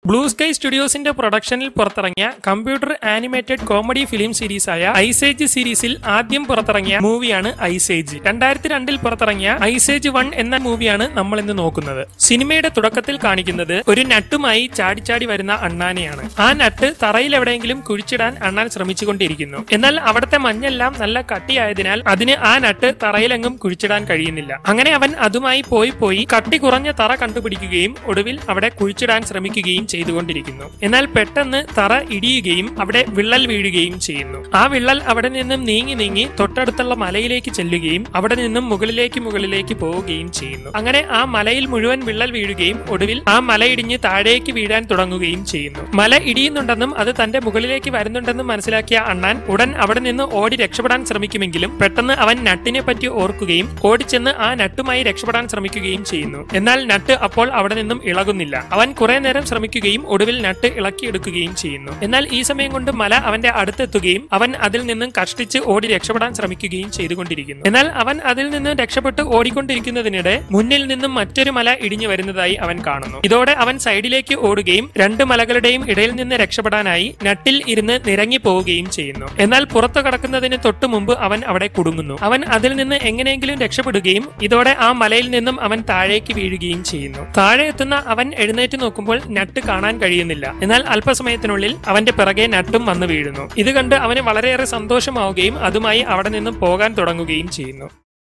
blue sky സ്റ്റുഡിയോസിന്റെ പ്രൊഡക്ഷനിൽ പുറത്തിറങ്ങിയ കമ്പ്യൂട്ടർ ആനിമേറ്റഡ് കോമഡി ഫിലിം സീരീസായ ഐസേജ് സീരീസിൽ ആദ്യം പുറത്തിറങ്ങിയ മൂവിയാണ് ഐസേജ് രണ്ടായിരത്തി രണ്ടിൽ പുറത്തിറങ്ങിയ ഐസേജ് വൺ എന്ന മൂവിയാണ് നമ്മൾ ഇന്ന് നോക്കുന്നത് സിനിമയുടെ തുടക്കത്തിൽ കാണിക്കുന്നത് ഒരു നട്ടുമായി ചാടിച്ചാടി വരുന്ന അണ്ണാനെയാണ് ആ നട്ട് തറയിൽ എവിടെയെങ്കിലും കുഴിച്ചിടാൻ അണ്ണാൻ ശ്രമിച്ചുകൊണ്ടിരിക്കുന്നു എന്നാൽ അവിടുത്തെ മഞ്ഞെല്ലാം നല്ല കട്ടിയായതിനാൽ അതിന് ആ നട്ട് തറയിലെങ്ങും കുഴിച്ചിടാൻ കഴിയുന്നില്ല അങ്ങനെ അവൻ അതുമായി പോയി പോയി കട്ടി കുറഞ്ഞ തറ കണ്ടുപിടിക്കുകയും ഒടുവിൽ അവിടെ കുഴിച്ചിടാൻ ശ്രമിക്കുകയും ചെയ്തുകൊണ്ടിരിക്കുന്നു എന്നാൽ പെട്ടെന്ന് തറ ഇടിയുകയും അവിടെ വിള്ളൽ വീഴുകയും ചെയ്യുന്നു ആ വിള്ളൽ അവിടെ നിന്നും നീങ്ങി നീങ്ങി തൊട്ടടുത്തുള്ള മലയിലേക്ക് ചെല്ലുകയും അവിടെ നിന്നും മുകളിലേക്ക് മുകളിലേക്ക് പോവുകയും ചെയ്യുന്നു അങ്ങനെ ആ മലയിൽ മുഴുവൻ വിള്ളൽ വീഴുകയും ഒടുവിൽ ആ മല ഇടിഞ്ഞ് താഴേക്ക് വീഴാൻ തുടങ്ങുകയും ചെയ്യുന്നു മല ഇടിയുന്നുണ്ടെന്നും അത് തന്റെ മുകളിലേക്ക് വരുന്നുണ്ടെന്നും മനസ്സിലാക്കിയ അണ്ണാൻ ഉടൻ അവിടെ നിന്ന് ഓടി രക്ഷപ്പെടാൻ ശ്രമിക്കുമെങ്കിലും പെട്ടെന്ന് അവൻ നട്ടിനെ പറ്റി ഓർക്കുകയും ഓടിച്ചെന്ന് ആ നട്ടുമായി രക്ഷപ്പെടാൻ ശ്രമിക്കുകയും ചെയ്യുന്നു എന്നാൽ നട്ട് അപ്പോൾ അവിടെ നിന്നും ഇളകുന്നില്ല അവൻ കുറെ നേരം ശ്രമിക്കുകയും ഒടുവിൽ നട്ട് ഇളക്കിയെടുക്കുകയും ചെയ്യുന്നു എന്നാൽ ഈ സമയം കൊണ്ട് മല അവന്റെ അടുത്തെത്തുകയും അവൻ അതിൽ നിന്നും കഷ്ടിച്ച് ഓടി രക്ഷപ്പെടാൻ ശ്രമിക്കുകയും ചെയ്തുകൊണ്ടിരിക്കുന്നു എന്നാൽ അവൻ അതിൽ നിന്ന് രക്ഷപ്പെട്ട് ഓടിക്കൊണ്ടിരിക്കുന്നതിനിടെ മുന്നിൽ നിന്നും മറ്റൊരു മല ഇടിഞ്ഞു വരുന്നതായി അവൻ കാണുന്നു ഇതോടെ അവൻ സൈഡിലേക്ക് ഓടുകയും രണ്ട് മലകളുടെയും ഇടയിൽ നിന്ന് രക്ഷപ്പെടാനായി നട്ടിൽ ഇരുന്ന് നിരങ്ങി പോവുകയും ചെയ്യുന്നു എന്നാൽ പുറത്തു കടക്കുന്നതിന് തൊട്ടു മുമ്പ് അവൻ അവിടെ കുടുങ്ങുന്നു അവൻ അതിൽ നിന്ന് എങ്ങനെയെങ്കിലും രക്ഷപ്പെടുകയും ഇതോടെ ആ മലയിൽ നിന്നും അവൻ താഴേക്ക് വീഴുകയും ചെയ്യുന്നു താഴെ എത്തുന്ന അവൻ എഴുന്നേറ്റ് നോക്കുമ്പോൾ നട്ട് കാണാൻ കഴിയുന്നില്ല എന്നാൽ അല്പസമയത്തിനുള്ളിൽ അവന്റെ പിറകെ നട്ടും വന്നു വീഴുന്നു ഇത് കണ്ട് അവന് വളരെയേറെ സന്തോഷമാവുകയും അതുമായി അവിടെ നിന്നും പോകാൻ തുടങ്ങുകയും ചെയ്യുന്നു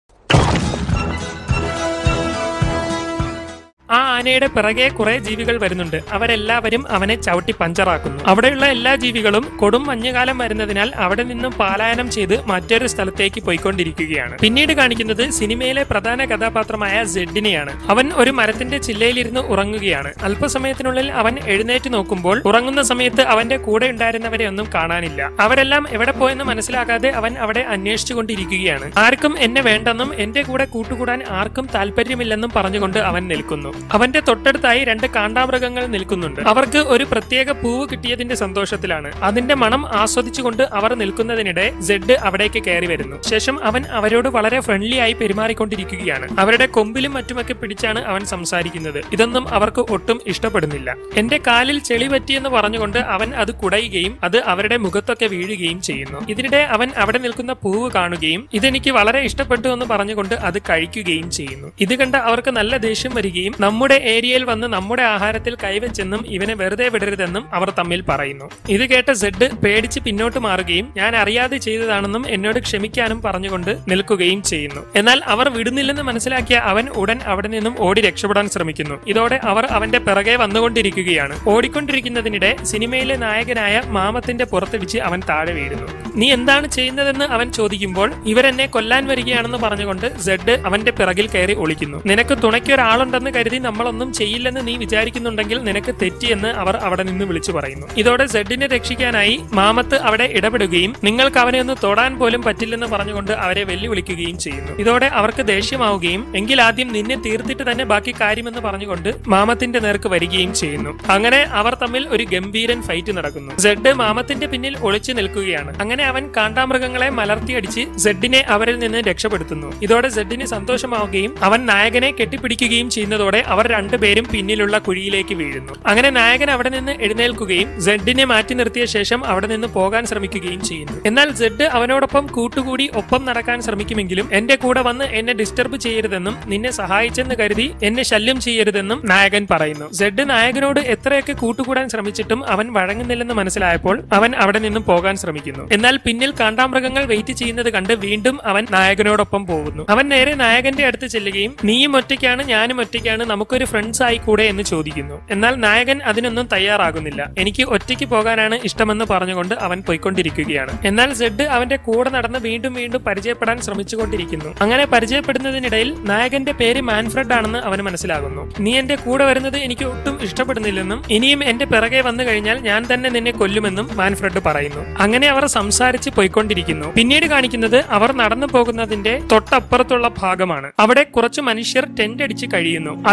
ആ ആനയുടെ പിറകെ കുറെ ജീവികൾ വരുന്നുണ്ട് അവരെല്ലാവരും അവനെ ചവിട്ടി പഞ്ചറാക്കുന്നു അവിടെയുള്ള എല്ലാ ജീവികളും കൊടും മഞ്ഞുകാലം വരുന്നതിനാൽ അവിടെ നിന്നും പലായനം ചെയ്ത് മറ്റൊരു സ്ഥലത്തേക്ക് പോയിക്കൊണ്ടിരിക്കുകയാണ് പിന്നീട് കാണിക്കുന്നത് സിനിമയിലെ പ്രധാന കഥാപാത്രമായ സെഡിനെയാണ് അവൻ ഒരു മരത്തിന്റെ ചില്ലയിലിരുന്ന് ഉറങ്ങുകയാണ് അല്പസമയത്തിനുള്ളിൽ അവൻ എഴുന്നേറ്റ് നോക്കുമ്പോൾ ഉറങ്ങുന്ന സമയത്ത് അവന്റെ കൂടെ ഉണ്ടായിരുന്നവരെ ഒന്നും കാണാനില്ല അവരെല്ലാം എവിടെ പോയെന്ന് മനസ്സിലാക്കാതെ അവൻ അവിടെ അന്വേഷിച്ചു കൊണ്ടിരിക്കുകയാണ് ആർക്കും എന്നെ വേണ്ടെന്നും എന്റെ കൂടെ കൂട്ടുകൂടാൻ ആർക്കും താല്പര്യമില്ലെന്നും പറഞ്ഞുകൊണ്ട് അവൻ നിൽക്കുന്നു അവന്റെ തൊട്ടടുത്തായി രണ്ട് കാണ്ടാമൃഗങ്ങൾ നിൽക്കുന്നുണ്ട് അവർക്ക് ഒരു പ്രത്യേക പൂവ് കിട്ടിയതിന്റെ സന്തോഷത്തിലാണ് അതിന്റെ മണം ആസ്വദിച്ചുകൊണ്ട് അവർ നിൽക്കുന്നതിനിടെ സെഡ് അവിടേക്ക് കയറി വരുന്നു ശേഷം അവൻ അവരോട് വളരെ ഫ്രണ്ട്ലി ആയി പെരുമാറിക്കൊണ്ടിരിക്കുകയാണ് അവരുടെ കൊമ്പിലും മറ്റുമൊക്കെ പിടിച്ചാണ് അവൻ സംസാരിക്കുന്നത് ഇതൊന്നും അവർക്ക് ഒട്ടും ഇഷ്ടപ്പെടുന്നില്ല എന്റെ കാലിൽ ചെളി പറ്റിയെന്ന് പറഞ്ഞുകൊണ്ട് അവൻ അത് കുടയുകയും അത് അവരുടെ മുഖത്തൊക്കെ വീഴുകയും ചെയ്യുന്നു ഇതിനിടെ അവൻ അവിടെ നിൽക്കുന്ന പൂവ് കാണുകയും ഇതെനിക്ക് വളരെ ഇഷ്ടപ്പെട്ടു എന്ന് പറഞ്ഞുകൊണ്ട് അത് കഴിക്കുകയും ചെയ്യുന്നു ഇത് കണ്ട് അവർക്ക് നല്ല ദേഷ്യം വരികയും നമ്മുടെ ഏരിയയിൽ വന്ന് നമ്മുടെ ആഹാരത്തിൽ കൈവച്ചെന്നും ഇവനെ വെറുതെ വിടരുതെന്നും അവർ തമ്മിൽ പറയുന്നു ഇത് കേട്ട സെഡ് പേടിച്ച് പിന്നോട്ട് മാറുകയും ഞാൻ അറിയാതെ ചെയ്തതാണെന്നും എന്നോട് ക്ഷമിക്കാനും പറഞ്ഞുകൊണ്ട് നിൽക്കുകയും ചെയ്യുന്നു എന്നാൽ അവർ വിടുന്നില്ലെന്ന് മനസ്സിലാക്കിയ അവൻ ഉടൻ അവിടെ നിന്നും ഓടി രക്ഷപ്പെടാൻ ശ്രമിക്കുന്നു ഇതോടെ അവർ അവന്റെ പിറകെ വന്നുകൊണ്ടിരിക്കുകയാണ് ഓടിക്കൊണ്ടിരിക്കുന്നതിനിടെ സിനിമയിലെ നായകനായ മാമത്തിന്റെ പുറത്തിടിച്ച് അവൻ താഴെ വീഴുന്നു നീ എന്താണ് ചെയ്യുന്നതെന്ന് അവൻ ചോദിക്കുമ്പോൾ ഇവരെന്നെ കൊല്ലാൻ വരികയാണെന്ന് പറഞ്ഞുകൊണ്ട് സെഡ് അവന്റെ പിറകിൽ കയറി ഒളിക്കുന്നു നിനക്ക് തുണയ്ക്ക് ഒരാളുണ്ടെന്ന് കരുതി നമ്മളൊന്നും ചെയ്യില്ലെന്ന് നീ വിചാരിക്കുന്നുണ്ടെങ്കിൽ നിനക്ക് തെറ്റിയെന്ന് അവർ അവിടെ നിന്ന് വിളിച്ചു പറയുന്നു ഇതോടെ സെഡിനെ രക്ഷിക്കാനായി മാമത്ത് അവിടെ ഇടപെടുകയും നിങ്ങൾക്ക് അവനെ ഒന്ന് തൊടാൻ പോലും പറ്റില്ലെന്ന് പറഞ്ഞുകൊണ്ട് അവരെ വെല്ലുവിളിക്കുകയും ചെയ്യുന്നു ഇതോടെ അവർക്ക് ദേഷ്യമാവുകയും എങ്കിൽ ആദ്യം നിന്നെ തീർത്തിട്ട് തന്നെ ബാക്കി കാര്യമെന്ന് പറഞ്ഞുകൊണ്ട് മാമത്തിന്റെ നേർക്ക് വരികയും ചെയ്യുന്നു അങ്ങനെ അവർ തമ്മിൽ ഒരു ഗംഭീരൻ ഫൈറ്റ് നടക്കുന്നു സെഡ് മാമത്തിന്റെ പിന്നിൽ ഒളിച്ചു നിൽക്കുകയാണ് അങ്ങനെ അവൻ കാണ്ടാമൃഗങ്ങളെ മലർത്തിയടിച്ച് സെഡിനെ അവരിൽ നിന്ന് രക്ഷപ്പെടുത്തുന്നു ഇതോടെ സെഡിന് സന്തോഷമാവുകയും അവൻ നായകനെ കെട്ടിപ്പിടിക്കുകയും ചെയ്യുന്നതോടെ അവർ രണ്ടുപേരും പിന്നിലുള്ള കുഴിയിലേക്ക് വീഴുന്നു അങ്ങനെ നായകൻ അവിടെ നിന്ന് എഴുന്നേൽക്കുകയും സെഡിനെ മാറ്റി നിർത്തിയ ശേഷം അവിടെ നിന്ന് പോകാൻ ശ്രമിക്കുകയും ചെയ്യുന്നു എന്നാൽ സെഡ് അവനോടൊപ്പം കൂട്ടുകൂടി ഒപ്പം നടക്കാൻ ശ്രമിക്കുമെങ്കിലും എന്റെ കൂടെ വന്ന് എന്നെ ഡിസ്റ്റർബ് ചെയ്യരുതെന്നും നിന്നെ സഹായിച്ചെന്ന് കരുതി എന്നെ ശല്യം ചെയ്യരുതെന്നും നായകൻ പറയുന്നു സെഡ് നായകനോട് എത്രയൊക്കെ കൂട്ടുകൂടാൻ ശ്രമിച്ചിട്ടും അവൻ വഴങ്ങുന്നില്ലെന്ന് മനസ്സിലായപ്പോൾ അവൻ അവിടെ നിന്നും പോകാൻ ശ്രമിക്കുന്നു എന്നാൽ പിന്നിൽ കാണ്ടാമൃഗങ്ങൾ വെയിറ്റ് ചെയ്യുന്നത് കണ്ട് വീണ്ടും അവൻ നായകനോടൊപ്പം പോകുന്നു അവൻ നേരെ നായകന്റെ അടുത്ത് ചെല്ലുകയും നീയും ഒറ്റയ്ക്കാണ് ഞാനും ഒറ്റയ്ക്കാണ് നമുക്കൊരു ഫ്രണ്ട്സ് ആയി കൂടെ എന്ന് ചോദിക്കുന്നു എന്നാൽ നായകൻ അതിനൊന്നും തയ്യാറാകുന്നില്ല എനിക്ക് ഒറ്റയ്ക്ക് പോകാനാണ് ഇഷ്ടമെന്ന് പറഞ്ഞുകൊണ്ട് അവൻ പോയിക്കൊണ്ടിരിക്കുകയാണ് എന്നാൽ സെഡ് അവന്റെ കൂടെ നടന്ന് വീണ്ടും വീണ്ടും പരിചയപ്പെടാൻ ശ്രമിച്ചുകൊണ്ടിരിക്കുന്നു അങ്ങനെ പരിചയപ്പെടുന്നതിനിടയിൽ നായകന്റെ പേര് മാൻഫ്രഡ് ആണെന്ന് അവന് മനസ്സിലാകുന്നു നീ എന്റെ കൂടെ വരുന്നത് എനിക്ക് ഒട്ടും ഇഷ്ടപ്പെടുന്നില്ലെന്നും ഇനിയും എന്റെ പിറകെ വന്നു കഴിഞ്ഞാൽ ഞാൻ തന്നെ നിന്നെ കൊല്ലുമെന്നും മാൻഫ്രഡ് പറയുന്നു അങ്ങനെ അവർ സംസാരിച്ച് പോയിക്കൊണ്ടിരിക്കുന്നു പിന്നീട് കാണിക്കുന്നത് അവർ നടന്നു പോകുന്നതിന്റെ തൊട്ടപ്പുറത്തുള്ള ഭാഗമാണ് അവിടെ കുറച്ച് മനുഷ്യർ ടെന്റ് അടിച്ച് കഴിയുന്നു അതിൽ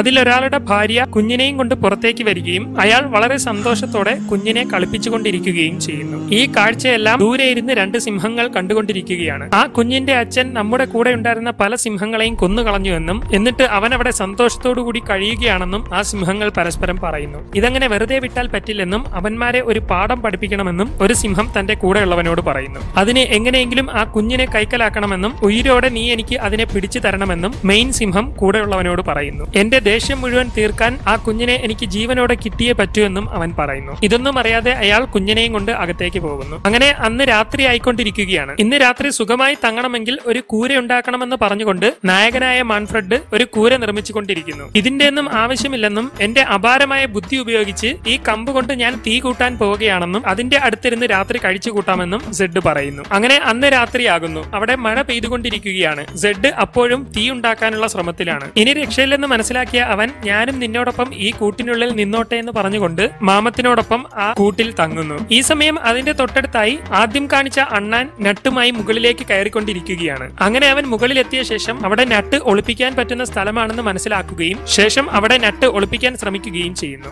അതിലൊരാളുടെ ഭാര്യ കുഞ്ഞിനെയും കൊണ്ട് പുറത്തേക്ക് വരികയും അയാൾ വളരെ സന്തോഷത്തോടെ കുഞ്ഞിനെ കളിപ്പിച്ചുകൊണ്ടിരിക്കുകയും ചെയ്യുന്നു ഈ കാഴ്ചയെല്ലാം ദൂരെ ഇരുന്ന് രണ്ട് സിംഹങ്ങൾ കണ്ടുകൊണ്ടിരിക്കുകയാണ് ആ കുഞ്ഞിന്റെ അച്ഛൻ നമ്മുടെ കൂടെ ഉണ്ടായിരുന്ന പല സിംഹങ്ങളെയും കൊന്നുകളഞ്ഞുവെന്നും എന്നിട്ട് അവൻ അവിടെ സന്തോഷത്തോടു കൂടി കഴിയുകയാണെന്നും ആ സിംഹങ്ങൾ പരസ്പരം പറയുന്നു ഇതങ്ങനെ വെറുതെ വിട്ടാൽ പറ്റില്ലെന്നും അവന്മാരെ ഒരു പാഠം പഠിപ്പിക്കണമെന്നും ഒരു സിംഹം തന്റെ കൂടെയുള്ളവനോട് പറയുന്നു അതിനെ എങ്ങനെയെങ്കിലും ആ കുഞ്ഞിനെ കൈക്കലാക്കണമെന്നും ഉയിരോടെ നീ എനിക്ക് അതിനെ പിടിച്ചു തരണമെന്നും മെയിൻ സിംഹം കൂടെയുള്ളവനോട് പറയുന്നു എന്റെ ദേഷ്യം മുഴുവൻ തീർക്കാൻ ആ കുഞ്ഞിനെ എനിക്ക് ജീവനോടെ കിട്ടിയേ പറ്റൂ എന്നും അവൻ പറയുന്നു ഇതൊന്നും അറിയാതെ അയാൾ കുഞ്ഞിനെയും കൊണ്ട് അകത്തേക്ക് പോകുന്നു അങ്ങനെ അന്ന് രാത്രി ആയിക്കൊണ്ടിരിക്കുകയാണ് ഇന്ന് രാത്രി സുഖമായി തങ്ങണമെങ്കിൽ ഒരു കൂര ഉണ്ടാക്കണമെന്ന് പറഞ്ഞുകൊണ്ട് നായകനായ മാൻഫ്രഡ് ഒരു കൂര നിർമ്മിച്ചുകൊണ്ടിരിക്കുന്നു ഇതിന്റെ ഒന്നും ആവശ്യമില്ലെന്നും എന്റെ അപാരമായ ബുദ്ധി ഉപയോഗിച്ച് ഈ കമ്പ് കൊണ്ട് ഞാൻ തീ കൂട്ടാൻ പോവുകയാണെന്നും അതിന്റെ അടുത്തിരുന്ന് രാത്രി കഴിച്ചു കൂട്ടാമെന്നും സെഡ് പറയുന്നു അങ്ങനെ അന്ന് രാത്രിയാകുന്നു അവിടെ മഴ പെയ്തുകൊണ്ടിരിക്കുകയാണ് സെഡ് അപ്പോഴും തീ ഉണ്ടാക്കാനുള്ള ശ്രമത്തിലാണ് ഇനി രക്ഷയില്ലെന്ന് മനസ്സിലാക്കിയ അവൻ ഞാനും നിന്നോടൊപ്പം ഈ കൂട്ടിനുള്ളിൽ നിന്നോട്ടെ എന്ന് പറഞ്ഞുകൊണ്ട് മാമത്തിനോടൊപ്പം ആ കൂട്ടിൽ തങ്ങുന്നു ഈ സമയം അതിന്റെ തൊട്ടടുത്തായി ആദ്യം കാണിച്ച അണ്ണാൻ നട്ടുമായി മുകളിലേക്ക് കയറിക്കൊണ്ടിരിക്കുകയാണ് അങ്ങനെ അവൻ മുകളിലെത്തിയ ശേഷം അവിടെ നട്ട് ഒളിപ്പിക്കാൻ പറ്റുന്ന സ്ഥലമാണെന്ന് മനസ്സിലാക്കുകയും ശേഷം അവിടെ നട്ട് ഒളിപ്പിക്കാൻ ശ്രമിക്കുകയും ചെയ്യുന്നു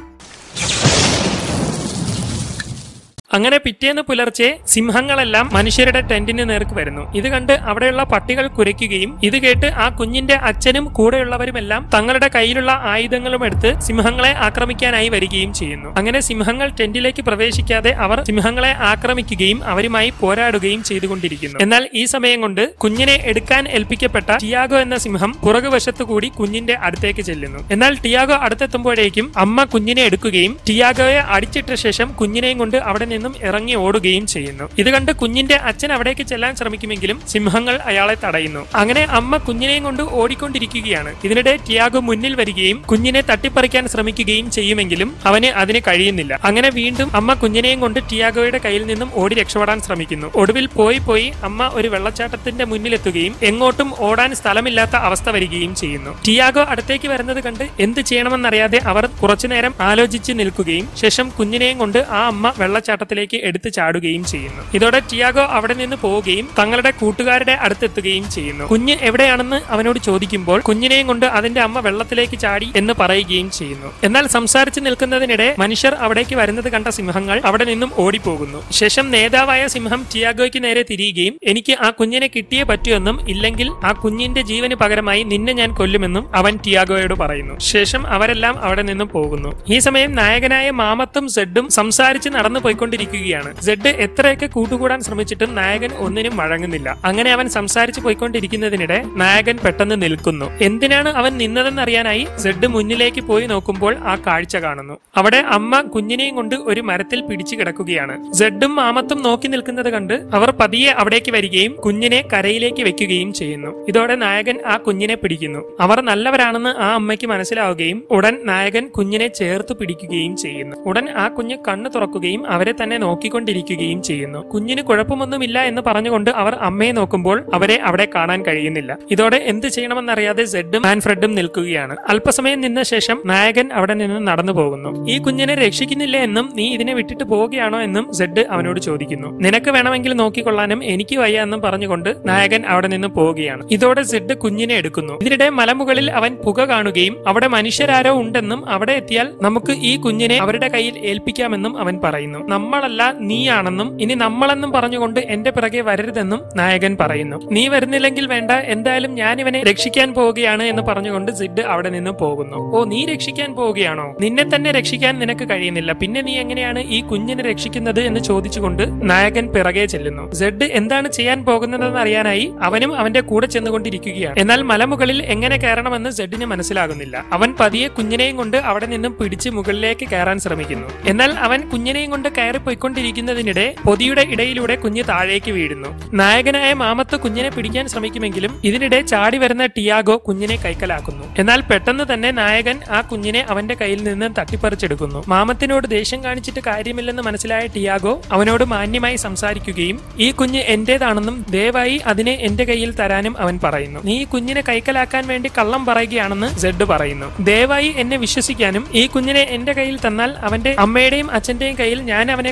അങ്ങനെ പിറ്റേന്ന് പുലർച്ചെ സിംഹങ്ങളെല്ലാം മനുഷ്യരുടെ ടെന്റിന് നേർക്ക് വരുന്നു ഇത് കണ്ട് അവിടെയുള്ള പട്ടികൾ കുരയ്ക്കുകയും ഇത് കേട്ട് ആ കുഞ്ഞിന്റെ അച്ഛനും കൂടെയുള്ളവരുമെല്ലാം തങ്ങളുടെ കയ്യിലുള്ള ആയുധങ്ങളും എടുത്ത് സിംഹങ്ങളെ ആക്രമിക്കാനായി വരികയും ചെയ്യുന്നു അങ്ങനെ സിംഹങ്ങൾ ടെന്റിലേക്ക് പ്രവേശിക്കാതെ അവർ സിംഹങ്ങളെ ആക്രമിക്കുകയും അവരുമായി പോരാടുകയും ചെയ്തുകൊണ്ടിരിക്കുന്നു എന്നാൽ ഈ സമയം കൊണ്ട് കുഞ്ഞിനെ എടുക്കാൻ ഏൽപ്പിക്കപ്പെട്ട ടിയാഗോ എന്ന സിംഹം പുറകുവശത്തു കൂടി കുഞ്ഞിന്റെ അടുത്തേക്ക് ചെല്ലുന്നു എന്നാൽ ടിയാഗോ അടുത്തെത്തുമ്പോഴേക്കും അമ്മ കുഞ്ഞിനെ എടുക്കുകയും ടിയാഗോയെ അടിച്ചിട്ട ശേഷം കുഞ്ഞിനെയും കൊണ്ട് അവിടെ നിന്നും ഇറങ്ങി ഓടുകയും ചെയ്യുന്നു ഇത് കണ്ട് കുഞ്ഞിന്റെ അച്ഛൻ അവിടേക്ക് ചെല്ലാൻ ശ്രമിക്കുമെങ്കിലും സിംഹങ്ങൾ അയാളെ തടയുന്നു അങ്ങനെ അമ്മ കുഞ്ഞിനെയും കൊണ്ട് ഓടിക്കൊണ്ടിരിക്കുകയാണ് ഇതിനിടെ ടിയാഗോ മുന്നിൽ വരികയും കുഞ്ഞിനെ തട്ടിപ്പറിക്കാൻ ശ്രമിക്കുകയും ചെയ്യുമെങ്കിലും അവന് അതിന് കഴിയുന്നില്ല അങ്ങനെ വീണ്ടും അമ്മ കുഞ്ഞിനെയും കൊണ്ട് ടിയാഗോയുടെ കയ്യിൽ നിന്നും ഓടി രക്ഷപ്പെടാൻ ശ്രമിക്കുന്നു ഒടുവിൽ പോയി പോയി അമ്മ ഒരു വെള്ളച്ചാട്ടത്തിന്റെ മുന്നിലെത്തുകയും എങ്ങോട്ടും ഓടാൻ സ്ഥലമില്ലാത്ത അവസ്ഥ വരികയും ചെയ്യുന്നു ടിയാഗോ അടുത്തേക്ക് വരുന്നത് കണ്ട് എന്ത് ചെയ്യണമെന്നറിയാതെ അവർ കുറച്ചുനേരം ആലോചിച്ച് നിൽക്കുകയും ശേഷം കുഞ്ഞിനെയും കൊണ്ട് ആ അമ്മ വെള്ളച്ചാട്ടത്തിലേക്ക് എടുത്തു ചാടുകയും ചെയ്യുന്നു ഇതോടെ ടിയാഗോ അവിടെ നിന്ന് പോവുകയും തങ്ങളുടെ കൂട്ടുകാരുടെ അടുത്തെത്തുകയും ചെയ്യുന്നു കുഞ്ഞ് എവിടെയാണെന്ന് അവനോട് ചോദിക്കുമ്പോൾ കുഞ്ഞിനെയും കൊണ്ട് അതിന്റെ അമ്മ വെള്ളത്തിലേക്ക് ചാടി എന്ന് പറയുകയും ചെയ്യുന്നു എന്നാൽ സംസാരിച്ചു നിൽക്കുന്നതിനിടെ മനുഷ്യർ അവിടേക്ക് വരുന്നത് കണ്ട സിംഹങ്ങൾ അവിടെ നിന്നും ഓടിപ്പോകുന്നു ശേഷം നേതാവായ സിംഹം ടിയാഗോയ്ക്ക് നേരെ തിരിയുകയും എനിക്ക് ആ കുഞ്ഞിനെ കിട്ടിയേ പറ്റുമെന്നും ഇല്ലെങ്കിൽ ആ കുഞ്ഞിന്റെ ജീവന് പകരമായി നിന്നെ ഞാൻ കൊല്ലുമെന്നും അവൻ ടിയാഗോയോട് പറയുന്നു ശേഷം അവരെല്ലാം അവിടെ നിന്നും പോകുന്നു ഈ സമയം നായകനായ മാമത്തും സെഡും സംസാരിച്ച് നടന്നു പോയിക്കൊണ്ടിരിക്കുകയാണ് സെഡ് എത്രയൊക്കെ കൂട്ടുകൂടാൻ ശ്രമിച്ചിട്ടും നായകൻ ഒന്നിനും വഴങ്ങുന്നില്ല അങ്ങനെ അവൻ സംസാരിച്ച് പോയിക്കൊണ്ടിരിക്കുന്നതിനിടെ നായകൻ പെട്ടെന്ന് നിൽക്കുന്നു എന്തിനാണ് അവൻ നിന്നതെന്നറിയാനായി സെഡ് മുന്നിലേക്ക് പോയി നോക്കുമ്പോൾ ആ കാഴ്ച കാണുന്നു അവിടെ അമ്മ കുഞ്ഞിനെയും കൊണ്ട് ഒരു മരത്തിൽ പിടിച്ചു കിടക്കുകയാണ് സെഡും മാമത്തും നോക്കി നിൽക്കുന്നത് കണ്ട് അവർ പതിയെ അവിടേക്ക് വരികയും കുഞ്ഞിനെ കരയിലേക്ക് വെക്കുകയും ചെയ്യുന്നു ഇതോടെ നായകൻ ആ കുഞ്ഞിനെ പിടിക്കുന്നു അവർ നല്ലവരാണെന്ന് ആ അമ്മയ്ക്ക് മനസ്സിലാവുകയും ഉടൻ നായകൻ കുഞ്ഞിനെ ചേർത്ത് പിടിക്കുകയും ചെയ്യുന്നു ഉടൻ ആ കുഞ്ഞ് കണ്ണു തുറക്കുകയും അവരെ തന്നെ നോക്കിക്കൊണ്ടിരിക്കുകയും ചെയ്യുന്നു കുഞ്ഞിന് കുഴപ്പമൊന്നുമില്ല എന്ന് പറഞ്ഞുകൊണ്ട് അവർ അമ്മയെ നോക്കുമ്പോൾ അവരെ അവിടെ കാണാൻ കഴിയുന്നില്ല ഇതോടെ എന്ത് ചെയ്യണമെന്നറിയാതെ സെഡും മാൻഫ്രെഡും നിൽക്കുകയാണ് അല്പസമയം നിന്ന ശേഷം നായകൻ അവിടെ നിന്ന് നടന്നു പോകുന്നു ഈ കുഞ്ഞിനെ രക്ഷിക്കുന്നില്ല എന്നും നീ ഇതിനെ വിട്ടിട്ട് പോവുകയാണോ എന്നും സെഡ് അവനോട് ചോദിക്കുന്നു നിനക്ക് വേണമെങ്കിൽ നോക്കിക്കൊള്ളാനും എനിക്ക് വയ്യ എന്നും പറഞ്ഞുകൊണ്ട് നായകൻ അവിടെ നിന്ന് പോവുകയാണ് ഇതോടെ സെഡ് കുഞ്ഞിനെ എടുക്കുന്നു ഇതിനിടെ മലമുകളിൽ അവൻ പുക കാണുകയും അവിടെ മനുഷ്യരാരോ ഉണ്ടെന്നും അവിടെ എത്തിയാൽ നമുക്ക് ഈ കുഞ്ഞിനെ അവരുടെ കയ്യിൽ ഏൽപ്പിക്കാമെന്നും അവൻ പറയുന്നു നമ്മളല്ല നീയാണെന്നും ഇനി നമ്മളെന്നും പറഞ്ഞുകൊണ്ട് എന്റെ പിറകെ വരരുതെന്നും നായകൻ പറയുന്നു നീ വരുന്നില്ലെങ്കിൽ വേണ്ട എന്തായാലും ഞാൻ ഇവനെ രക്ഷിക്കാൻ പോവുകയാണ് എന്ന് പറഞ്ഞുകൊണ്ട് സിഡ് അവിടെ നിന്ന് പോകുന്നു ഓ നീ രക്ഷിക്കാൻ പോവുകയാണോ നിന്നെ തന്നെ രക്ഷിക്കാൻ നിനക്ക് കഴിയുന്നില്ല പിന്നെ നീ എങ്ങനെയാണ് ഈ കുഞ്ഞിനെ രക്ഷിക്കുന്നത് എന്ന് ചോദിച്ചുകൊണ്ട് നായകൻ പിറകെ ചെല്ലുന്നു സെഡ് എന്താണ് ചെയ്യാൻ പോകുന്നതെന്ന് അറിയാനായി അവനും അവന്റെ കൂടെ ചെന്നുകൊണ്ടിരിക്കുകയാണ് എന്നാൽ മലമുകളിൽ എങ്ങനെ കയറണമെന്ന് സെഡിന് മനസ്സിലാകുന്നില്ല അവൻ പതിയെ കുഞ്ഞിനെയും കൊണ്ട് അവിടെ നിന്നും പിടിച്ച് മുകളിലേക്ക് കയറാൻ ശ്രമിക്കുന്നു എന്നാൽ അവൻ കുഞ്ഞിനെയും കൊണ്ട് കയറി പോയിക്കൊണ്ടിരിക്കുന്നതിനിടെ പൊതിയുടെ ഇടയിലൂടെ കുഞ്ഞ് താഴേക്ക് വീഴുന്നു നായകനായ മാമത്ത് കുഞ്ഞിനെ പിടിക്കാൻ ശ്രമിക്കുമെങ്കിലും ഇതിനിടെ ചാടി വരുന്ന ടിയാഗോ കുഞ്ഞിനെ കൈക്കലാക്കുന്നു എന്നാൽ പെട്ടെന്ന് തന്നെ നായകൻ ആ കുഞ്ഞിനെ അവന്റെ കയ്യിൽ നിന്ന് തട്ടിപ്പറിച്ചെടുക്കുന്നു മാമത്തിനോട് ദേഷ്യം കാണിച്ചിട്ട് കാര്യമില്ലെന്ന് മനസ്സിലായ ടിയാഗോ അവനോട് മാന്യമായി സംസാരിക്കുകയും ഈ കുഞ്ഞ് എന്റേതാണെന്നും ദയവായി അതിനെ എന്റെ കയ്യിൽ തരാനും അവൻ പറയുന്നു നീ ഈ കുഞ്ഞിനെ കൈക്കലാക്കാൻ വേണ്ടി കള്ളം പറയുകയാണെന്ന് സെഡ് പറയുന്നു ദയവായി എന്നെ വിശ്വസിക്കാനും ഈ കുഞ്ഞിനെ എന്റെ കയ്യിൽ തന്നാൽ അവന്റെ അമ്മയുടെയും അച്ഛന്റെയും കയ്യിൽ ഞാൻ അവനെ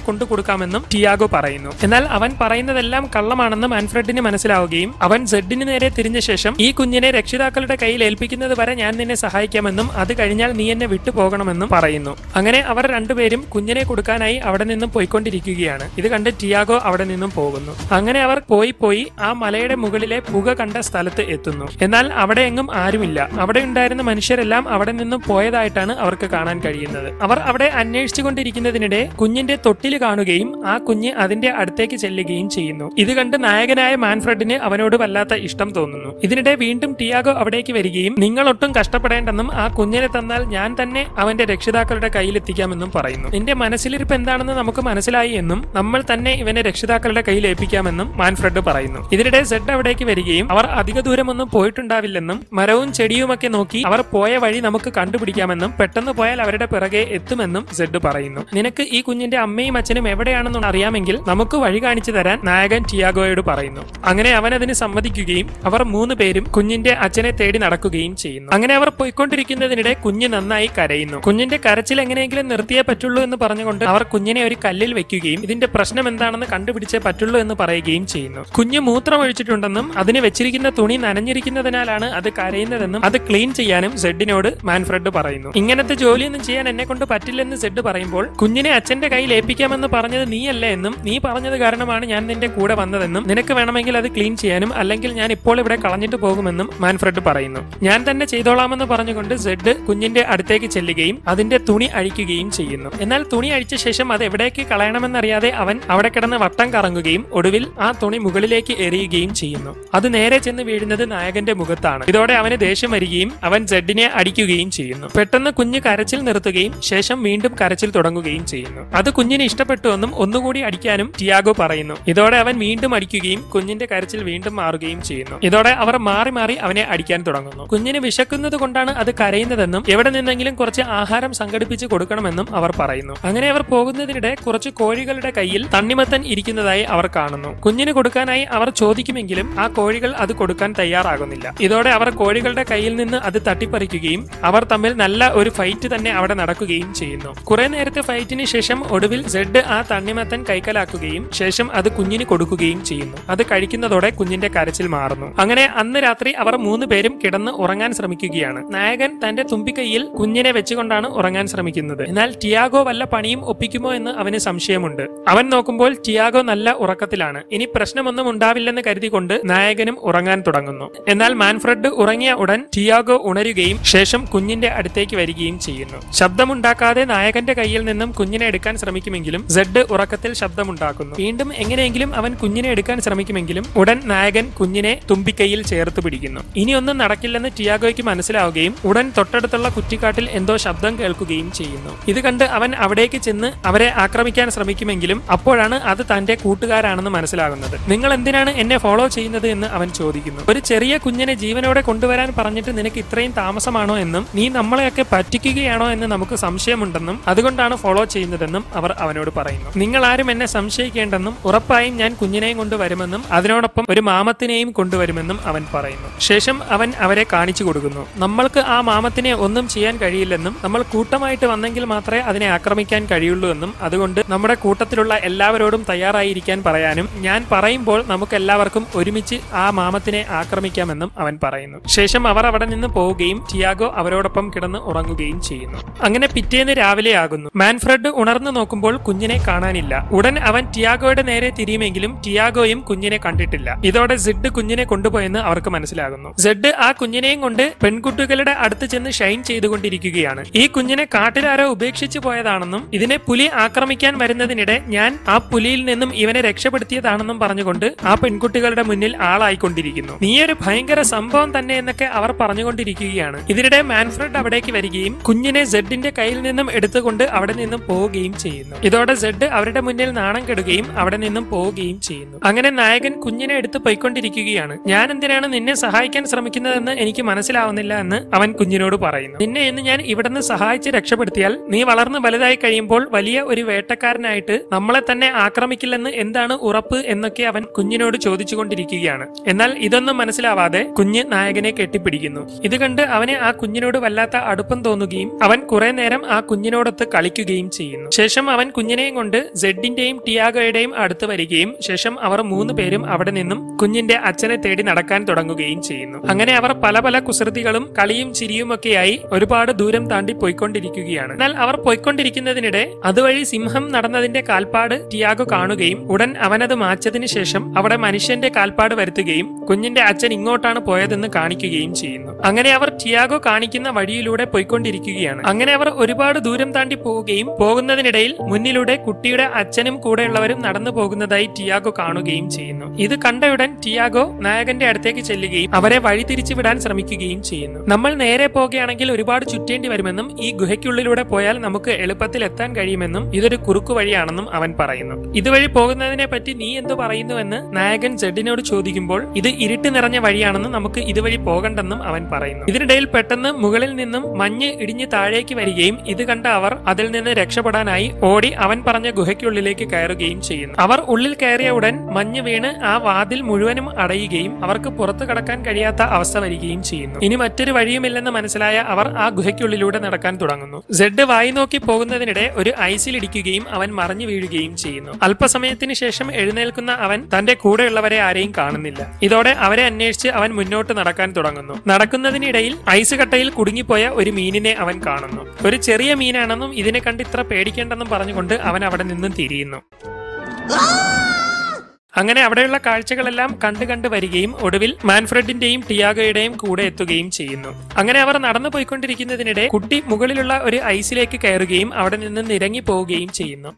കൊണ്ടു കൊടുക്കാമെന്നും ടിയാഗോ പറയുന്നു എന്നാൽ അവൻ പറയുന്നതെല്ലാം കള്ളമാണെന്ന് മാൻഫ്രെഡിന് മനസ്സിലാവുകയും അവൻ സെഡിന് നേരെ തിരിഞ്ഞ ശേഷം ഈ കുഞ്ഞിനെ രക്ഷിതാക്കളുടെ കയ്യിൽ ഏൽപ്പിക്കുന്നത് വരെ ഞാൻ നിന്നെ സഹായിക്കാമെന്നും അത് കഴിഞ്ഞാൽ നീ എന്നെ വിട്ടുപോകണമെന്നും പറയുന്നു അങ്ങനെ അവർ രണ്ടുപേരും കുഞ്ഞിനെ കൊടുക്കാനായി അവിടെ നിന്നും പോയിക്കൊണ്ടിരിക്കുകയാണ് ഇത് കണ്ട് ടിയാഗോ അവിടെ നിന്നും പോകുന്നു അങ്ങനെ അവർ പോയി പോയി ആ മലയുടെ മുകളിലെ പുക കണ്ട സ്ഥലത്ത് എത്തുന്നു എന്നാൽ അവിടെ എങ്ങും ആരുമില്ല അവിടെ ഉണ്ടായിരുന്ന മനുഷ്യരെല്ലാം അവിടെ നിന്നും പോയതായിട്ടാണ് അവർക്ക് കാണാൻ കഴിയുന്നത് അവർ അവിടെ അന്വേഷിച്ചുകൊണ്ടിരിക്കുന്നതിനിടെ കുഞ്ഞിന്റെ തൊട്ടിൽ കാണുകയും ആ കുഞ്ഞ് അതിന്റെ അടുത്തേക്ക് ചെല്ലുകയും ചെയ്യുന്നു ഇത് കണ്ട് നായകനായ മാൻഫ്രഡിന് അവനോട് വല്ലാത്ത ഇഷ്ടം തോന്നുന്നു ഇതിനിടെ വീണ്ടും ടിയാഗോ അവിടേക്ക് വരികയും നിങ്ങളൊട്ടും കഷ്ടപ്പെടേണ്ടെന്നും ആ കുഞ്ഞിനെ തന്നാൽ ഞാൻ തന്നെ അവന്റെ രക്ഷിതാക്കളുടെ കയ്യിലെത്തിക്കാമെന്നും പറയുന്നു നിന്റെ മനസ്സിലിരിപ്പ് എന്താണെന്ന് നമുക്ക് മനസ്സിലായി എന്നും നമ്മൾ തന്നെ ഇവനെ രക്ഷിതാക്കളുടെ കയ്യിൽ ഏൽപ്പിക്കാമെന്നും മാൻഫ്രഡ് പറയുന്നു ഇതിനിടെ സെഡ് അവിടേക്ക് വരികയും അവർ അധിക ദൂരമൊന്നും പോയിട്ടുണ്ടാവില്ലെന്നും മരവും ചെടിയുമൊക്കെ നോക്കി അവർ പോയ വഴി നമുക്ക് കണ്ടുപിടിക്കാമെന്നും പെട്ടെന്ന് പോയാൽ അവരുടെ പിറകെ എത്തുമെന്നും സെഡ് പറയുന്നു നിനക്ക് ഈ കുഞ്ഞിന്റെ അമ്മയും അച്ഛനും എവിടെയാണെന്ന് അറിയാമെങ്കിൽ നമുക്ക് വഴി കാണിച്ചു തരാൻ നായകൻ ടിയാഗോയോട് പറയുന്നു അങ്ങനെ അവൻ അതിന് സമ്മതിക്കുകയും അവർ മൂന്ന് പേരും കുഞ്ഞിന്റെ അച്ഛനെ തേടി നടക്കുകയും ചെയ്യുന്നു അങ്ങനെ അവർ പോയിക്കൊണ്ടിരിക്കുന്നതിനിടെ കുഞ്ഞ് നന്നായി കരയുന്നു കുഞ്ഞിന്റെ കരച്ചിൽ എങ്ങനെയെങ്കിലും നിർത്തിയേ പറ്റുള്ളൂ എന്ന് പറഞ്ഞുകൊണ്ട് അവർ കുഞ്ഞിനെ ഒരു കല്ലിൽ വെക്കുകയും ഇതിന്റെ പ്രശ്നം എന്താണെന്ന് കണ്ടുപിടിച്ചേ പറ്റുള്ളൂ എന്ന് പറയുകയും ചെയ്യുന്നു കുഞ്ഞ് മൂത്രം ഒഴിച്ചിട്ടുണ്ടെന്നും അതിന് വെച്ചിരിക്കുന്ന തുണി നനഞ്ഞിരിക്കുന്നതിനാലാണ് അത് കരയുന്നതെന്നും അത് ക്ലീൻ ചെയ്യാനും സെഡിനോട് മാൻഫ്രെഡ് പറയുന്നു ഇങ്ങനത്തെ ജോലിയൊന്നും ചെയ്യാൻ എന്നെ കൊണ്ട് പറ്റില്ലെന്ന് സെഡ് പറയുമ്പോൾ കുഞ്ഞിനെ അച്ഛന്റെ കയ്യിൽ ഏൽപ്പിക്കാമെന്ന് പറഞ്ഞത് നീയല്ല എന്നും നീ പറഞ്ഞത് കാരണമാണ് ഞാൻ നിന്റെ കൂടെ വന്നതെന്നും നിനക്ക് വേണമെങ്കിൽ അത് ക്ലീൻ ചെയ്യാനും അല്ലെങ്കിൽ ഞാൻ ഇപ്പോൾ ഇവിടെ കളഞ്ഞിട്ട് പോകുമെന്നും മാൻഫ്രെഡ് പറയുന്നു ഞാൻ തന്നെ ചെയ്തോളാമെന്ന് പറഞ്ഞുകൊണ്ട് സെഡ് കുഞ്ഞിന്റെ അടുത്തേക്ക് ചെല്ലുകയും അതിന്റെ തുണി അഴിക്കുകയും ചെയ്യുന്നു എന്നാൽ തുണി അഴിച്ച ശേഷം അത് എവിടേക്ക് കളയണമെന്നറിയാതെ അവൻ അവിടെ കിടന്ന് വട്ടം കറങ്ങുകയും ഒടുവിൽ ആ തുണി മുകളിലേക്ക് എറിയുകയും ചെയ്യുന്നു അത് നേരെ ചെന്ന് വീഴുന്നത് നായകന്റെ മുഖത്താണ് ഇതോടെ അവന് ദേഷ്യം വരികയും അവൻ സെഡിനെ അടിക്കുകയും ചെയ്യുന്നു പെട്ടെന്ന് കുഞ്ഞ് കരച്ചിൽ നിർത്തുകയും ശേഷം വീണ്ടും കരച്ചിൽ തുടങ്ങുകയും ചെയ്യുന്നു അത് കുഞ്ഞിന് ഇഷ്ടപ്പെട്ടുവെന്നും ഒന്നുകൂടി അടിക്കാനും ടിയാഗോ പറയുന്നു ഇതോടെ അവൻ വീണ്ടും അടിക്കുകയും കുഞ്ഞിന്റെ കരച്ചിൽ വീണ്ടും മാറുകയും ചെയ്യുന്നു ഇതോടെ അവർ മാറി മാറി അവനെ അടിക്കാൻ തുടങ്ങുന്നു കുഞ്ഞിന് വിശക്കുന്നത് കൊണ്ടാണ് അത് കരയുന്നതെന്നും എവിടെ നിന്നെങ്കിലും കുറച്ച് ആഹാരം സംഘടിപ്പിച്ച് കൊടുക്കണമെന്നും അവർ പറയുന്നു അങ്ങനെ അവർ പോകുന്നതിനിടെ കുറച്ച് കോഴികളുടെ കയ്യിൽ തണ്ണിമത്തൻ ഇരിക്കുന്നതായി അവർ കാണുന്നു കുഞ്ഞിന് കൊടുക്കാനായി അവർ ചോദിക്കുമെങ്കിലും ആ കോഴികൾ അത് കൊടുക്കാൻ തയ്യാറാകുന്നില്ല ഇതോടെ അവർ കോഴികളുടെ കയ്യിൽ നിന്ന് അത് തട്ടിപ്പറിക്കുകയും അവർ തമ്മിൽ നല്ല ഒരു ഫൈറ്റ് തന്നെ അവിടെ നടക്കുകയും ചെയ്യുന്നു കുറെ നേരത്തെ ഫൈറ്റിന് ശേഷം ഒടുവിൽ സെഡ് ആ തണ്ണിമത്തൻ കൈക്കലാക്കുകയും ശേഷം അത് കുഞ്ഞിന് കൊടുക്കുകയും ചെയ്യുന്നു അത് കഴിക്കുന്നതോടെ കുഞ്ഞിന്റെ കരച്ചിൽ മാറുന്നു അങ്ങനെ അന്ന് രാത്രി അവർ മൂന്ന് പേരും കിടന്ന് ഉറങ്ങാൻ ശ്രമിക്കുകയാണ് നായകൻ തന്റെ തുമ്പിക്കൈയിൽ കുഞ്ഞിനെ വെച്ചുകൊണ്ടാണ് ഉറങ്ങാൻ ശ്രമിക്കുന്നത് എന്നാൽ ടിയാഗോ വല്ല പണിയും ഒപ്പിക്കുമോ എന്ന് അവന് സംശയമുണ്ട് അവൻ നോക്കുമ്പോൾ ടിയാഗോ നല്ല ഉറക്കത്തിലാണ് ഇനി പ്രശ്നമൊന്നും ഉണ്ടാവില്ലെന്ന് കരുതിക്കൊണ്ട് നായകനും ഉറങ്ങാൻ തുടങ്ങുന്നു എന്നാൽ മാൻഫ്രഡ് ഉറങ്ങിയ ഉടൻ ടിയാഗോ ഉണരുകയും ശേഷം കുഞ്ഞിന്റെ അടുത്തേക്ക് വരികയും ചെയ്യുന്നു ശബ്ദമുണ്ടാക്കാതെ നായകന്റെ കയ്യിൽ നിന്നും കുഞ്ഞിനെ എടുക്കാൻ ശ്രമിക്കുമെങ്കിലും സെഡ് ഉറക്കത്തിൽ ശബ്ദമുണ്ടാക്കുന്നു വീണ്ടും എങ്ങനെയെങ്കിലും അവൻ കുഞ്ഞിനെ എടുക്കാൻ ശ്രമിക്കുമെങ്കിലും ഉടൻ നായകൻ കുഞ്ഞിനെ തുമ്പിക്കൈയിൽ ചേർത്ത് പിടിക്കുന്നു ഇനിയൊന്നും നടക്കില്ലെന്ന് ടിയാഗോയ്ക്ക് മനസ്സിലാവുകയും ഉടൻ തൊട്ടടുത്തുള്ള കുറ്റിക്കാട്ടിൽ എന്തോ ശബ്ദം കേൾക്കുകയും ചെയ്യുന്നു ഇത് കണ്ട് അവൻ അവിടേക്ക് ചെന്ന് അവരെ ആക്രമിക്കാൻ ശ്രമിക്കുമെങ്കിലും അപ്പോഴാണ് അത് തന്റെ കൂട്ടുകാരാണെന്ന് മനസ്സിലാകുന്നത് നിങ്ങൾ എന്തിനാണ് എന്നെ ഫോളോ ചെയ്യുന്നത് എന്ന് അവൻ ചോദിക്കുന്നു ഒരു ചെറിയ കുഞ്ഞിനെ ജീവനോടെ കൊണ്ടുവരാൻ പറഞ്ഞിട്ട് നിനക്ക് ഇത്രയും താമസമാണോ എന്നും നീ നമ്മളെയൊക്കെ പറ്റിക്കുകയാണോ എന്ന് നമുക്ക് സംശയമുണ്ടെന്നും അതുകൊണ്ടാണ് ഫോളോ ചെയ്യുന്നതെന്നും അവർ അവനോട് പറയുന്നു നിങ്ങൾ ആരും എന്നെ സംശയിക്കേണ്ടെന്നും ഉറപ്പായും ഞാൻ കുഞ്ഞിനെയും കൊണ്ടുവരുമെന്നും അതിനോടൊപ്പം ഒരു മാമത്തിനെയും കൊണ്ടുവരുമെന്നും അവൻ പറയുന്നു ശേഷം അവൻ അവരെ കാണിച്ചു കൊടുക്കുന്നു നമ്മൾക്ക് ആ മാമത്തിനെ ഒന്നും ചെയ്യാൻ കഴിയില്ലെന്നും നമ്മൾ കൂട്ടമായിട്ട് വന്നെങ്കിൽ മാത്രമേ അതിനെ ആക്രമിക്കാൻ കഴിയുള്ളൂ എന്നും അതുകൊണ്ട് നമ്മുടെ കൂട്ടത്തിലുള്ള എല്ലാവരോടും തയ്യാറായിരിക്കാൻ പറയാനും ഞാൻ പറയുമ്പോൾ നമുക്ക് എല്ലാവർക്കും ഒരുമിച്ച് ആ മാമത്തിനെ ആക്രമിക്കാമെന്നും അവൻ പറയുന്നു ശേഷം അവർ അവിടെ നിന്ന് പോവുകയും ടിയാഗോ അവരോടൊപ്പം കിടന്ന് ഉറങ്ങുകയും ചെയ്യുന്നു അങ്ങനെ പിറ്റേന്ന് രാവിലെ ആകുന്നു മാൻഫ്രെഡ് ഉണർന്നു നോക്കുമ്പോൾ കുഞ്ഞിനെ കാണാനില്ല ഉടൻ അവൻ ടിയാഗോയുടെ നേരെ തിരിയുമെങ്കിലും ടിയാഗോയും കുഞ്ഞിനെ കണ്ടിട്ടില്ല ഇതോടെ സിഡ് കുഞ്ഞിനെ കൊണ്ടുപോയെന്ന് അവർക്ക് മനസ്സിലാകുന്നു സെഡ് ആ കുഞ്ഞിനെയും കൊണ്ട് പെൺകുട്ടികളുടെ അടുത്ത് ചെന്ന് ഷൈൻ ചെയ്തുകൊണ്ടിരിക്കുകയാണ് ഈ കുഞ്ഞിനെ കാട്ടിലാരോ ഉപേക്ഷിച്ചു പോയതാണെന്നും ഇതിനെ പുലി ആക്രമിക്കാൻ വരുന്നതിനിടെ ഞാൻ ആ പുലിയിൽ നിന്നും ഇവനെ രക്ഷപ്പെടുത്തിയതാണെന്നും പറഞ്ഞുകൊണ്ട് ആ പെൺകുട്ടികളുടെ മുന്നിൽ ആളായിക്കൊണ്ടിരിക്കുന്നു നീ ഒരു ഭയങ്കര സംഭവം തന്നെ എന്നൊക്കെ അവർ പറഞ്ഞുകൊണ്ടിരിക്കുകയാണ് ഇതിനിടെ മാൻഫ്രഡ് അവിടേക്ക് വരികയും കുഞ്ഞിനെ സെഡിന്റെ കയ്യിൽ നിന്നും എടുത്തുകൊണ്ട് അവിടെ നിന്നും പോവുകയും ചെയ്യുന്നു ഇതോടെ സെഡ് അവരുടെ മുന്നിൽ നാണം കെടുകയും അവിടെ നിന്നും പോവുകയും ചെയ്യുന്നു അങ്ങനെ നായകൻ കുഞ്ഞിനെ എടുത്ത് പോയിക്കൊണ്ടിരിക്കുകയാണ് ഞാൻ എന്തിനാണ് നിന്നെ സഹായിക്കാൻ ശ്രമിക്കുന്നതെന്ന് എനിക്ക് മനസ്സിലാവുന്നില്ല എന്ന് അവൻ കുഞ്ഞിനോട് പറയുന്നു നിന്നെ എന്ന് ഞാൻ ഇവിടുന്ന് സഹായിച്ച് രക്ഷപ്പെടുത്തിയാൽ നീ വളർന്ന് വലുതായി കഴിയുമ്പോൾ വലിയ ഒരു വേട്ടക്കാരനായിട്ട് നമ്മളെ തന്നെ ആക്രമിക്കില്ലെന്ന് എന്താണ് ഉറപ്പ് എന്നൊക്കെ അവൻ കുഞ്ഞിനോട് ചോദിച്ചുകൊണ്ടിരിക്കുകയാണ് എന്നാൽ ഇതൊന്നും മനസ്സിലാവാതെ കുഞ്ഞ് നായകനെ കെട്ടിപ്പിടിക്കുന്നു ഇത് കണ്ട് അവന് ആ കുഞ്ഞിനോട് വല്ലാത്ത അടുപ്പം തോന്നുകയും അവൻ കുറെ നേരം ആ കുഞ്ഞിനോടൊത്ത് കളിക്കുകയും ചെയ്യുന്നു ശേഷം അവൻ കുഞ്ഞിനെ കുഞ്ഞിനെയും കൊണ്ട് സെഡിന്റെയും ടിയാഗോയുടെയും അടുത്ത് വരികയും ശേഷം അവർ മൂന്ന് പേരും അവിടെ നിന്നും കുഞ്ഞിന്റെ അച്ഛനെ തേടി നടക്കാൻ തുടങ്ങുകയും ചെയ്യുന്നു അങ്ങനെ അവർ പല പല കുസൃതികളും കളിയും ചിരിയുമൊക്കെയായി ഒരുപാട് ദൂരം താണ്ടി പോയിക്കൊണ്ടിരിക്കുകയാണ് എന്നാൽ അവർ പോയിക്കൊണ്ടിരിക്കുന്നതിനിടെ അതുവഴി സിംഹം നടന്നതിന്റെ കാൽപ്പാട് ടിയാഗോ കാണുകയും ഉടൻ അവനത് മാച്ചതിന് ശേഷം അവിടെ മനുഷ്യന്റെ കാൽപ്പാട് വരുത്തുകയും കുഞ്ഞിന്റെ അച്ഛൻ ഇങ്ങോട്ടാണ് പോയതെന്ന് കാണിക്കുകയും ചെയ്യുന്നു അങ്ങനെ അവർ ടിയാഗോ കാണിക്കുന്ന വഴിയിലൂടെ പോയിക്കൊണ്ടിരിക്കുകയാണ് അങ്ങനെ അവർ ഒരുപാട് ദൂരം താണ്ടി പോവുകയും പോകുന്നതിനിടയിൽ മുന്നിലൂടെ കുട്ടിയുടെ അച്ഛനും കൂടെയുള്ളവരും നടന്നു പോകുന്നതായി ടിയാഗോ കാണുകയും ചെയ്യുന്നു ഇത് കണ്ടയുടൻ ടിയാഗോ നായകന്റെ അടുത്തേക്ക് ചെല്ലുകയും അവരെ വഴി തിരിച്ചു വിടാൻ ശ്രമിക്കുകയും ചെയ്യുന്നു നമ്മൾ നേരെ പോകുകയാണെങ്കിൽ ഒരുപാട് ചുറ്റേണ്ടി വരുമെന്നും ഈ ഗുഹയ്ക്കുള്ളിലൂടെ പോയാൽ നമുക്ക് എളുപ്പത്തിൽ എത്താൻ കഴിയുമെന്നും ഇതൊരു കുറുക്കു വഴിയാണെന്നും അവൻ പറയുന്നു ഇതുവഴി പോകുന്നതിനെ പറ്റി നീ എന്തു പറയുന്നുവെന്ന് നായകൻ ജഡിനോട് ചോദിക്കുമ്പോൾ ഇത് ഇരുട്ട് നിറഞ്ഞ വഴിയാണെന്നും നമുക്ക് ഇതുവഴി പോകണ്ടെന്നും അവൻ പറയുന്നു ഇതിനിടയിൽ പെട്ടെന്ന് മുകളിൽ നിന്നും മഞ്ഞ് ഇടിഞ്ഞ് താഴേക്ക് വരികയും ഇത് കണ്ട അവർ അതിൽ നിന്ന് രക്ഷപ്പെടാനായി ഓടി അവൻ പറഞ്ഞ ഗുഹയ്ക്കുള്ളിലേക്ക് കയറുകയും ചെയ്യുന്നു അവർ ഉള്ളിൽ കയറിയ ഉടൻ മഞ്ഞ് വീണ് ആ വാതിൽ മുഴുവനും അടയുകയും അവർക്ക് പുറത്തു കടക്കാൻ കഴിയാത്ത അവസ്ഥ വരികയും ചെയ്യുന്നു ഇനി മറ്റൊരു വഴിയുമില്ലെന്ന് മനസ്സിലായ അവർ ആ ഗുഹയ്ക്കുള്ളിലൂടെ നടക്കാൻ തുടങ്ങുന്നു സെഡ് വായി നോക്കി പോകുന്നതിനിടെ ഒരു ഐസിൽ ഇടിക്കുകയും അവൻ മറിഞ്ഞു വീഴുകയും ചെയ്യുന്നു അല്പസമയത്തിന് ശേഷം എഴുന്നേൽക്കുന്ന അവൻ തന്റെ കൂടെയുള്ളവരെ ആരെയും കാണുന്നില്ല ഇതോടെ അവരെ അന്വേഷിച്ച് അവൻ മുന്നോട്ട് നടക്കാൻ തുടങ്ങുന്നു നടക്കുന്നതിനിടയിൽ ഐസ് കട്ടയിൽ കുടുങ്ങിപ്പോയ ഒരു മീനിനെ അവൻ കാണുന്നു ഒരു ചെറിയ മീനാണെന്നും ഇതിനെ കണ്ട് ഇത്ര പേടിക്കേണ്ടെന്നും പറഞ്ഞുകൊണ്ട് അവൻ അവിടെ നിന്നും തിരിയുന്നു അങ്ങനെ അവിടെയുള്ള കാഴ്ചകളെല്ലാം കണ്ടു കണ്ടു വരികയും ഒടുവിൽ മാൻഫ്രെഡിന്റെയും ടിയാഗോയുടെയും കൂടെ എത്തുകയും ചെയ്യുന്നു അങ്ങനെ അവർ നടന്നു പോയിക്കൊണ്ടിരിക്കുന്നതിനിടെ കുട്ടി മുകളിലുള്ള ഒരു ഐസിലേക്ക് കയറുകയും അവിടെ നിന്ന് നിരങ്ങി പോവുകയും ചെയ്യുന്നു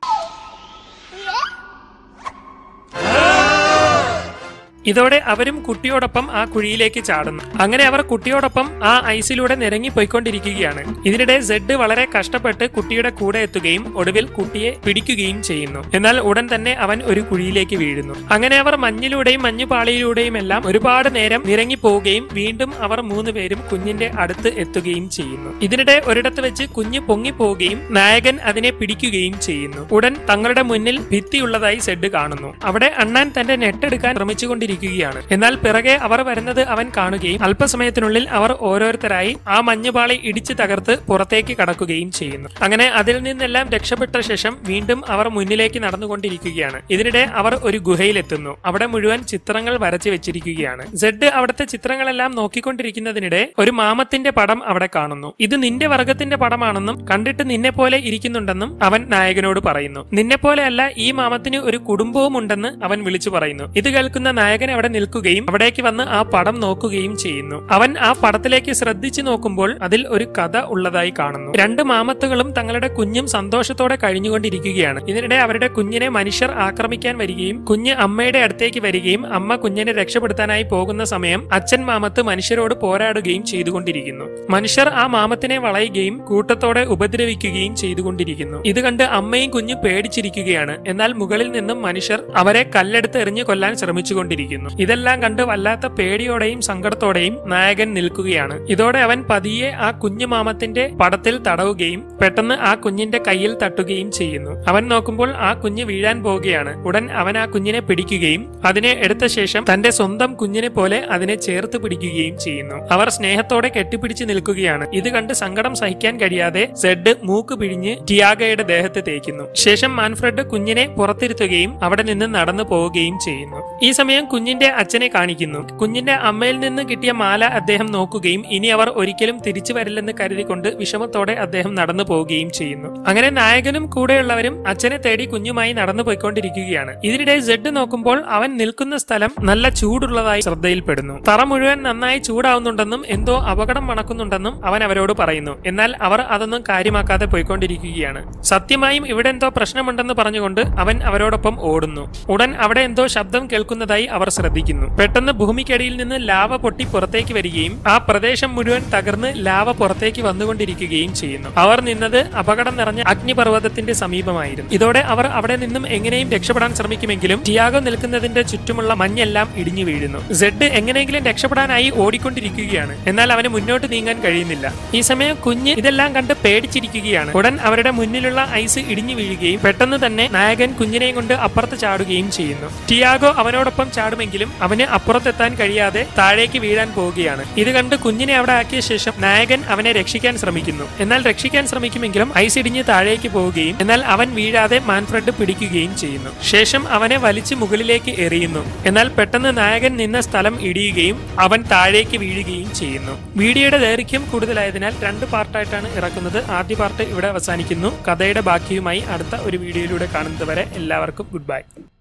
ഇതോടെ അവരും കുട്ടിയോടൊപ്പം ആ കുഴിയിലേക്ക് ചാടുന്നു അങ്ങനെ അവർ കുട്ടിയോടൊപ്പം ആ ഐസിലൂടെ നിരങ്ങി പോയിക്കൊണ്ടിരിക്കുകയാണ് ഇതിനിടെ സെഡ് വളരെ കഷ്ടപ്പെട്ട് കുട്ടിയുടെ കൂടെ എത്തുകയും ഒടുവിൽ കുട്ടിയെ പിടിക്കുകയും ചെയ്യുന്നു എന്നാൽ ഉടൻ തന്നെ അവൻ ഒരു കുഴിയിലേക്ക് വീഴുന്നു അങ്ങനെ അവർ മഞ്ഞിലൂടെയും മഞ്ഞുപാളിയിലൂടെയും എല്ലാം ഒരുപാട് നേരം നിരങ്ങി പോവുകയും വീണ്ടും അവർ മൂന്ന് പേരും കുഞ്ഞിന്റെ അടുത്ത് എത്തുകയും ചെയ്യുന്നു ഇതിനിടെ ഒരിടത്ത് വെച്ച് കുഞ്ഞ് പൊങ്ങിപ്പോവുകയും നായകൻ അതിനെ പിടിക്കുകയും ചെയ്യുന്നു ഉടൻ തങ്ങളുടെ മുന്നിൽ ഭിത്തിയുള്ളതായി സെഡ് കാണുന്നു അവിടെ അണ്ണാൻ തന്റെ നെട്ടെടുക്കാൻ ശ്രമിച്ചുകൊണ്ടിരിക്കുകയാണ് എന്നാൽ പിറകെ അവർ വരുന്നത് അവൻ കാണുകയും അല്പസമയത്തിനുള്ളിൽ അവർ ഓരോരുത്തരായി ആ മഞ്ഞുപാളി ഇടിച്ചു തകർത്ത് പുറത്തേക്ക് കടക്കുകയും ചെയ്യുന്നു അങ്ങനെ അതിൽ നിന്നെല്ലാം രക്ഷപ്പെട്ട ശേഷം വീണ്ടും അവർ മുന്നിലേക്ക് നടന്നുകൊണ്ടിരിക്കുകയാണ് ഇതിനിടെ അവർ ഒരു ഗുഹയിലെത്തുന്നു അവിടെ മുഴുവൻ ചിത്രങ്ങൾ വരച്ചു വെച്ചിരിക്കുകയാണ് സെഡ് അവിടുത്തെ ചിത്രങ്ങളെല്ലാം നോക്കിക്കൊണ്ടിരിക്കുന്നതിനിടെ ഒരു മാമത്തിന്റെ പടം അവിടെ കാണുന്നു ഇത് നിന്റെ വർഗത്തിന്റെ പടമാണെന്നും കണ്ടിട്ട് നിന്നെ പോലെ ഇരിക്കുന്നുണ്ടെന്നും അവൻ നായകനോട് പറയുന്നു നിന്നെ പോലെയല്ല ഈ മാമത്തിന് ഒരു കുടുംബവും ഉണ്ടെന്ന് അവൻ വിളിച്ചു പറയുന്നു ഇത് കേൾക്കുന്ന നായകൻ അവിടെ നിൽക്കുകയും അവിടേക്ക് വന്ന് ആ പടം നോക്കുകയും ചെയ്യുന്നു അവൻ ആ പടത്തിലേക്ക് ശ്രദ്ധിച്ചു നോക്കുമ്പോൾ അതിൽ ഒരു കഥ ഉള്ളതായി കാണുന്നു രണ്ട് മാമത്തുകളും തങ്ങളുടെ കുഞ്ഞും സന്തോഷത്തോടെ കഴിഞ്ഞുകൊണ്ടിരിക്കുകയാണ് ഇതിനിടെ അവരുടെ കുഞ്ഞിനെ മനുഷ്യർ ആക്രമിക്കാൻ വരികയും കുഞ്ഞ് അമ്മയുടെ അടുത്തേക്ക് വരികയും അമ്മ കുഞ്ഞിനെ രക്ഷപ്പെടുത്താനായി പോകുന്ന സമയം അച്ഛൻ മാമത്ത് മനുഷ്യരോട് പോരാടുകയും ചെയ്തുകൊണ്ടിരിക്കുന്നു മനുഷ്യർ ആ മാമത്തിനെ വളയുകയും കൂട്ടത്തോടെ ഉപദ്രവിക്കുകയും ചെയ്തുകൊണ്ടിരിക്കുന്നു ഇത് കണ്ട് അമ്മയും കുഞ്ഞും പേടിച്ചിരിക്കുകയാണ് എന്നാൽ മുകളിൽ നിന്നും മനുഷ്യർ അവരെ കല്ലെടുത്ത് എറിഞ്ഞു കൊല്ലാൻ ശ്രമിച്ചുകൊണ്ടിരിക്കുന്നു ഇതെല്ലാം കണ്ട് വല്ലാത്ത പേടിയോടെയും സങ്കടത്തോടെയും നായകൻ നിൽക്കുകയാണ് ഇതോടെ അവൻ പതിയെ ആ കുഞ്ഞു മാമത്തിന്റെ പടത്തിൽ തടവുകയും പെട്ടെന്ന് ആ കുഞ്ഞിന്റെ കയ്യിൽ തട്ടുകയും ചെയ്യുന്നു അവൻ നോക്കുമ്പോൾ ആ കുഞ്ഞ് വീഴാൻ പോവുകയാണ് ഉടൻ അവൻ ആ കുഞ്ഞിനെ പിടിക്കുകയും അതിനെ എടുത്ത ശേഷം തന്റെ സ്വന്തം കുഞ്ഞിനെ പോലെ അതിനെ ചേർത്ത് പിടിക്കുകയും ചെയ്യുന്നു അവർ സ്നേഹത്തോടെ കെട്ടിപ്പിടിച്ച് നിൽക്കുകയാണ് ഇത് കണ്ട് സങ്കടം സഹിക്കാൻ കഴിയാതെ സെഡ് മൂക്ക് പിഴിഞ്ഞ് ടിയാഗയുടെ ദേഹത്ത് തേക്കുന്നു ശേഷം മാൻഫ്രെഡ് കുഞ്ഞിനെ പുറത്തിരുത്തുകയും അവിടെ നിന്ന് നടന്നു പോവുകയും ചെയ്യുന്നു ഈ സമയം കുഞ്ഞിന്റെ അച്ഛനെ കാണിക്കുന്നു കുഞ്ഞിന്റെ അമ്മയിൽ നിന്ന് കിട്ടിയ മാല അദ്ദേഹം നോക്കുകയും ഇനി അവർ ഒരിക്കലും തിരിച്ചു വരില്ലെന്ന് കരുതിക്കൊണ്ട് വിഷമത്തോടെ അദ്ദേഹം നടന്നു പോവുകയും ചെയ്യുന്നു അങ്ങനെ നായകനും കൂടെയുള്ളവരും അച്ഛനെ തേടി കുഞ്ഞുമായി നടന്നു പോയിക്കൊണ്ടിരിക്കുകയാണ് ഇതിനിടെ സെഡ് നോക്കുമ്പോൾ അവൻ നിൽക്കുന്ന സ്ഥലം നല്ല ചൂടുള്ളതായി ശ്രദ്ധയിൽപ്പെടുന്നു തറ മുഴുവൻ നന്നായി ചൂടാവുന്നുണ്ടെന്നും എന്തോ അപകടം മണക്കുന്നുണ്ടെന്നും അവൻ അവരോട് പറയുന്നു എന്നാൽ അവർ അതൊന്നും കാര്യമാക്കാതെ പോയിക്കൊണ്ടിരിക്കുകയാണ് സത്യമായും ഇവിടെ എന്തോ പ്രശ്നമുണ്ടെന്ന് പറഞ്ഞുകൊണ്ട് അവൻ അവരോടൊപ്പം ഓടുന്നു ഉടൻ അവിടെ എന്തോ ശബ്ദം കേൾക്കുന്നതായി അവർ ശ്രദ്ധിക്കുന്നു പെട്ടെന്ന് ഭൂമിക്കടിയിൽ നിന്ന് ലാവ പൊട്ടി പുറത്തേക്ക് വരികയും ആ പ്രദേശം മുഴുവൻ തകർന്ന് ലാവ പുറത്തേക്ക് വന്നുകൊണ്ടിരിക്കുകയും ചെയ്യുന്നു അവർ നിന്നത് അപകടം നിറഞ്ഞ അഗ്നിപർവ്വതത്തിന്റെ സമീപമായിരുന്നു ഇതോടെ അവർ അവിടെ നിന്നും എങ്ങനെയും രക്ഷപ്പെടാൻ ശ്രമിക്കുമെങ്കിലും ടിയാഗോ നിൽക്കുന്നതിന്റെ ചുറ്റുമുള്ള മഞ്ഞെല്ലാം ഇടിഞ്ഞു വീഴുന്നു സെഡ് എങ്ങനെയെങ്കിലും രക്ഷപ്പെടാനായി ഓടിക്കൊണ്ടിരിക്കുകയാണ് എന്നാൽ അവന് മുന്നോട്ട് നീങ്ങാൻ കഴിയുന്നില്ല ഈ സമയം കുഞ്ഞ് ഇതെല്ലാം കണ്ട് പേടിച്ചിരിക്കുകയാണ് ഉടൻ അവരുടെ മുന്നിലുള്ള ഐസ് ഇടിഞ്ഞു വീഴുകയും പെട്ടെന്ന് തന്നെ നായകൻ കുഞ്ഞിനെയും കൊണ്ട് അപ്പുറത്ത് ചാടുകയും ചെയ്യുന്നു ടിയാഗോ അവനോടൊപ്പം ചാടുമ്പോൾ ചാടുമെങ്കിലും അവന് അപ്പുറത്തെത്താൻ കഴിയാതെ താഴേക്ക് വീഴാൻ പോവുകയാണ് ഇത് കണ്ട് കുഞ്ഞിനെ അവിടെ ആക്കിയ ശേഷം നായകൻ അവനെ രക്ഷിക്കാൻ ശ്രമിക്കുന്നു എന്നാൽ രക്ഷിക്കാൻ ശ്രമിക്കുമെങ്കിലും ഐസ് ഇടിഞ്ഞ് താഴേക്ക് പോവുകയും എന്നാൽ അവൻ വീഴാതെ മാൻഫ്രഡ് പിടിക്കുകയും ചെയ്യുന്നു ശേഷം അവനെ വലിച്ച് മുകളിലേക്ക് എറിയുന്നു എന്നാൽ പെട്ടെന്ന് നായകൻ നിന്ന സ്ഥലം ഇടിയുകയും അവൻ താഴേക്ക് വീഴുകയും ചെയ്യുന്നു വീഡിയോയുടെ ദൈർഘ്യം കൂടുതലായതിനാൽ രണ്ട് പാർട്ടായിട്ടാണ് ഇറക്കുന്നത് ആദ്യ പാർട്ട് ഇവിടെ അവസാനിക്കുന്നു കഥയുടെ ബാക്കിയുമായി അടുത്ത ഒരു വീഡിയോയിലൂടെ കാണുന്നത് വരെ എല്ലാവർക്കും ഗുഡ് ബൈ